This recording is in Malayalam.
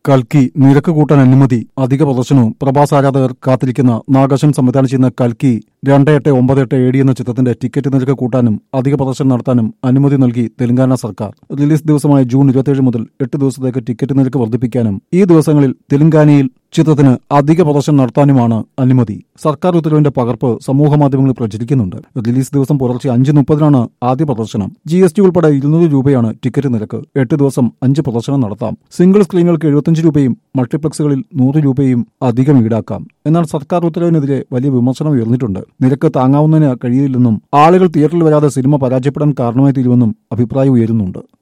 കൽക്കി നിരക്ക് കൂട്ടാൻ അനുമതി അധിക പ്രദർശനവും പ്രഭാസ് ആരാധകർ കാത്തിരിക്കുന്ന നാഗാശൻ സംവിധാനം ചെയ്യുന്ന കൽക്കി രണ്ട് എട്ട് ഒമ്പത് എട്ട് ഏഴ് എന്ന ചിത്രത്തിന്റെ ടിക്കറ്റ് നിരക്ക് കൂട്ടാനും അധിക പ്രദർശനം നടത്താനും അനുമതി നൽകി തെലങ്കാന സർക്കാർ റിലീസ് ദിവസമായ ജൂൺ ഇരുപത്തിയേഴ് മുതൽ എട്ട് ദിവസത്തേക്ക് ടിക്കറ്റ് നിരക്ക് വർദ്ധിപ്പിക്കാനും ഈ ദിവസങ്ങളിൽ തെലങ്കാനയിൽ ചിത്രത്തിന് അധിക പ്രദർശനം നടത്താനുമാണ് അനുമതി സർക്കാർ ഉത്തരവിന്റെ പകർപ്പ് സമൂഹ മാധ്യമങ്ങളിൽ പ്രചരിക്കുന്നുണ്ട് റിലീസ് ദിവസം പുലർച്ചെ അഞ്ച് മുപ്പതിനാണ് ആദ്യ പ്രദർശനം ജി എസ് ടി ഉൾപ്പെടെ ഇരുന്നൂറ് രൂപയാണ് ടിക്കറ്റ് നിരക്ക് എട്ട് ദിവസം അഞ്ച് പ്രദർശനം നടത്താം സിംഗിൾ സ്ക്രീനുകൾക്ക് എഴുപത്തഞ്ച് രൂപയും മൾട്ടിപ്ലക്സുകളിൽ നൂറ് രൂപയും അധികം ഈടാക്കാം എന്നാൽ സർക്കാർ ഉത്തരവിനെതിരെ വലിയ വിമർശനം ഉയർന്നിട്ടുണ്ട് നിരക്ക് താങ്ങാവുന്നതിന് കഴിയില്ലെന്നും ആളുകൾ തിയേറ്ററിൽ വരാതെ സിനിമ പരാജയപ്പെടാൻ കാരണമായി തീരുമെന്നും അഭിപ്രായം ഉയരുന്നുണ്ട്